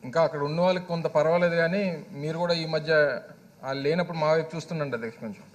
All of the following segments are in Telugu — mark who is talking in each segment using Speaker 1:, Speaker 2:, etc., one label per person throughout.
Speaker 1: ఇంకా అక్కడ ఉన్న వాళ్ళకి కొంత పర్వాలేదు కానీ మీరు కూడా ఈ మధ్య వాళ్ళు లేనప్పుడు మా వైపు చూస్తుండండి అధ్యక్ష కొంచెం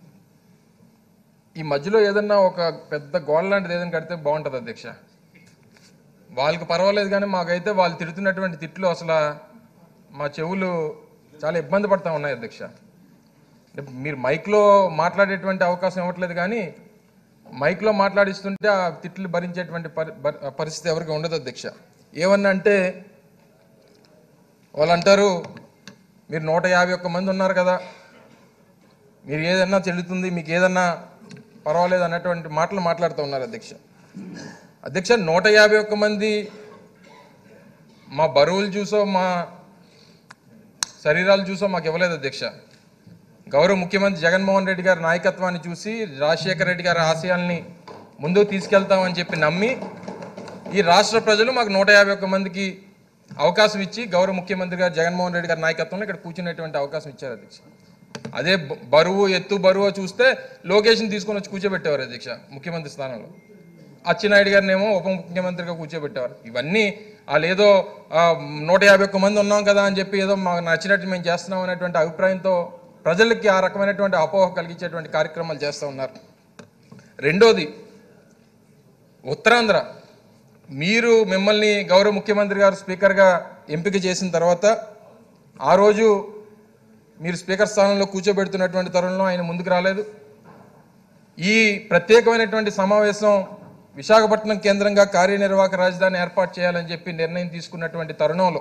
Speaker 1: ఈ మధ్యలో ఏదన్నా ఒక పెద్ద గోడ లాంటిది ఏదైనా కడితే బాగుంటుంది అధ్యక్ష వాళ్ళకి పర్వాలేదు కానీ మాకైతే వాళ్ళు తిడుతున్నటువంటి తిట్లు అసలు మా చెవులు చాలా ఇబ్బంది పడతా ఉన్నాయి అధ్యక్ష అంటే మీరు మైక్లో మాట్లాడేటువంటి అవకాశం ఇవ్వట్లేదు కానీ మైక్లో మాట్లాడిస్తుంటే ఆ తిట్లు భరించేటువంటి పరి బరి- పరిస్థితి ఎవరికి ఉండదు అధ్యక్ష ఏమన్నా అంటే వాళ్ళు అంటారు మీరు నూట యాభై ఒక్క మంది ఉన్నారు కదా మీరు ఏదన్నా చెల్లుతుంది మీకు ఏదన్నా పర్వాలేదు అన్నటువంటి మాటలు మాట్లాడుతూ ఉన్నారు అధ్యక్ష అధ్యక్ష నూట యాభై ఒక్క మంది మా బరువులు చూసో మా శరీరాలు చూసో మాకు ఇవ్వలేదు అధ్యక్ష గౌరవ ముఖ్యమంత్రి జగన్మోహన్ రెడ్డి గారి నాయకత్వాన్ని చూసి రాజశేఖర రెడ్డి గారి ఆశయాల్ని ముందుకు తీసుకెళ్తామని చెప్పి నమ్మి ఈ రాష్ట్ర ప్రజలు మాకు నూట యాభై ఒక్క మందికి అవకాశం ఇచ్చి గౌరవ ముఖ్యమంత్రి గారు జగన్మోహన్ రెడ్డి గారి నాయకత్వంలో ఇక్కడ కూర్చునేటువంటి అవకాశం ఇచ్చారు అధ్యక్ష అదే బ- బరువు ఎత్తు బరువు చూస్తే లోకేష్ని తీసుకొని వచ్చి కూర్చోబెట్టేవారు అధ్యక్ష ముఖ్యమంత్రి స్థానంలో అచ్చెన్నాయుడు గారిని ఏమో ఉప ముఖ్యమంత్రిగా కూర్చోబెట్టేవారు ఇవన్నీ వాళ్ళు ఏదో ఆ, నూట యాభై ఒక్క మంది ఉన్నాం కదా అని చెప్పి ఏదో మాకు నచ్చినట్టు మేము చేస్తున్నాం అనేటువంటి అభిప్రాయంతో ప్రజలకి ఆ రకమైనటువంటి అపోహ కలిగించేటువంటి కార్యక్రమాలు చేస్తూ ఉన్నారు రెండోది ఉత్తరాంధ్ర మీరు మిమ్మల్ని గౌరవ ముఖ్యమంత్రి గారు స్పీకర్గా ఎంపిక చేసిన తర్వాత ఆ రోజు మీరు స్పీకర్ స్థానంలో కూర్చోబెడుతున్నటువంటి తరుణంలో ఆయన ముందుకు రాలేదు ఈ ప్రత్యేకమైనటువంటి సమావేశం విశాఖపట్నం కేంద్రంగా కార్యనిర్వాహక రాజధాని ఏర్పాటు చేయాలని చెప్పి నిర్ణయం తీసుకున్నటువంటి తరుణంలో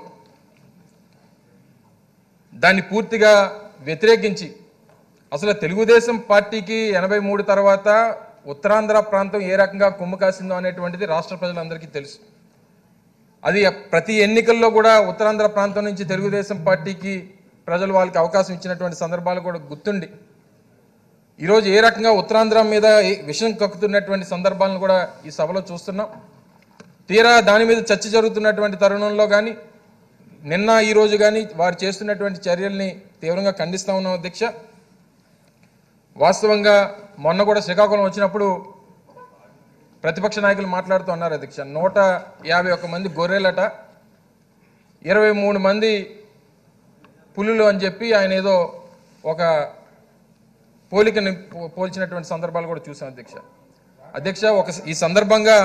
Speaker 1: దాన్ని పూర్తిగా వ్యతిరేకించి అసలు తెలుగుదేశం పార్టీకి ఎనభై మూడు తర్వాత ఉత్తరాంధ్ర ప్రాంతం ఏ రకంగా కొమ్ము కాసిందో అనేటువంటిది రాష్ట్ర ప్రజలందరికీ తెలుసు అది ప్రతి ఎన్నికల్లో కూడా ఉత్తరాంధ్ర ప్రాంతం నుంచి తెలుగుదేశం పార్టీకి ప్రజలు వాళ్ళకి అవకాశం ఇచ్చినటువంటి సందర్భాలు కూడా గుర్తుండి ఈరోజు ఏ రకంగా ఉత్తరాంధ్ర మీద ఏ- విషం కక్కుతున్నటువంటి సందర్భాలను కూడా ఈ సభలో చూస్తున్నాం తీరా దాని మీద చర్చ జరుగుతున్నటువంటి తరుణంలో కానీ నిన్న ఈ రోజు కానీ వారు చేస్తున్నటువంటి చర్యల్ని తీవ్రంగా ఖండిస్తా ఉన్నాం అధ్యక్ష వాస్తవంగా మొన్న కూడా శ్రీకాకుళం వచ్చినప్పుడు ప్రతిపక్ష నాయకులు మాట్లాడుతూ ఉన్నారు అధ్యక్ష నూట యాభై ఒక్క మంది గొర్రెలట ఇరవై మూడు మంది పులులు అని చెప్పి ఆయన ఏదో ఒక పోలికని పో- పోల్చినటువంటి సందర్భాలు కూడా చూసాం అధ్యక్ష అధ్యక్ష ఒక ఈ సందర్భంగా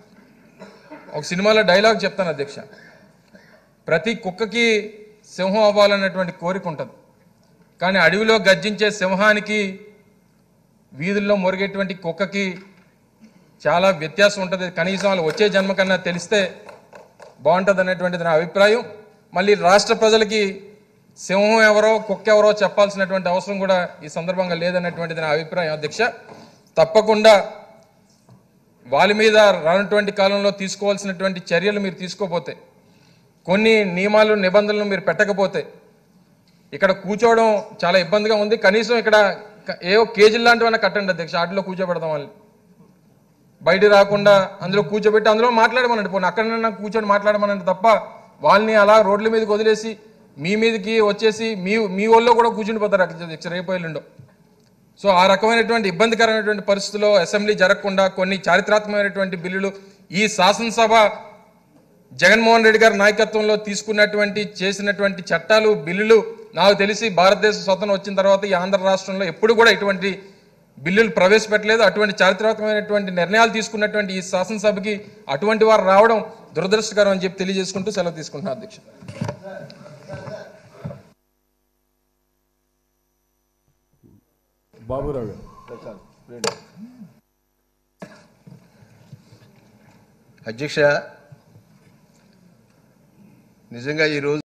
Speaker 1: ఒక సినిమాలో డైలాగ్ చెప్తాను అధ్యక్ష ప్రతి కుక్కకి సింహం అవ్వాలన్నటువంటి కోరిక ఉంటుంది కానీ అడవిలో గర్జించే సింహానికి వీధుల్లో మొరిగేటువంటి కుక్కకి చాలా వ్యత్యాసం ఉంటుంది కనీసం వాళ్ళు వచ్చే జన్మ కన్నా తెలిస్తే బాగుంటుంది అనేటువంటిది నా అభిప్రాయం మళ్ళీ రాష్ట్ర ప్రజలకి సింహం ఎవరో కుక్క ఎవరో చెప్పాల్సినటువంటి అవసరం కూడా ఈ సందర్భంగా లేదన్నటువంటిది నా అభిప్రాయం అధ్యక్ష తప్పకుండా వాళ్ళ మీద రానటువంటి కాలంలో తీసుకోవాల్సినటువంటి చర్యలు మీరు తీసుకోపోతే కొన్ని నియమాలు నిబంధనలు మీరు పెట్టకపోతే ఇక్కడ కూర్చోవడం చాలా ఇబ్బందిగా ఉంది కనీసం ఇక్కడ క- ఏవో కేజీలు లాంటివన్నా కట్టండి అధ్యక్ష వాటిలో కూర్చోబెడదాం వాళ్ళని బయట రాకుండా అందులో కూర్చోబెట్టి అందులో మాట్లాడమనండి పోనీ అక్కడన్నా కూర్చొని మాట్లాడమనండి తప్ప వాళ్ళని అలా రోడ్ల మీదకి వదిలేసి మీ మీదకి వచ్చేసి మీ మీ ఒళ్ళో కూడా కూర్చుని పోతారు అధ్యక్ష రేపు ఎల్లుండో సో ఆ రకమైనటువంటి ఇబ్బందికరమైనటువంటి పరిస్థితుల్లో అసెంబ్లీ జరగకుండా కొన్ని చారిత్రాత్మకమైనటువంటి బిల్లులు ఈ శాసనసభ జగన్మోహన్ రెడ్డి గారి నాయకత్వంలో తీసుకున్నటువంటి చేసినటువంటి చట్టాలు బిల్లులు నాకు తెలిసి భారతదేశ స్వతంత్రం వచ్చిన తర్వాత ఈ ఆంధ్ర రాష్ట్రంలో ఎప్పుడు కూడా ఇటువంటి బిల్లులు ప్రవేశపెట్టలేదు అటువంటి చారిత్రాత్మకమైనటువంటి నిర్ణయాలు తీసుకున్నటువంటి ఈ శాసనసభకి అటువంటి వారు రావడం దురదృష్టకరం అని చెప్పి తెలియజేసుకుంటూ సెలవు తీసుకుంటున్నాను అధ్యక్ష
Speaker 2: బాబురావు గారు
Speaker 3: అధ్యక్ష నిజంగా ఈరోజు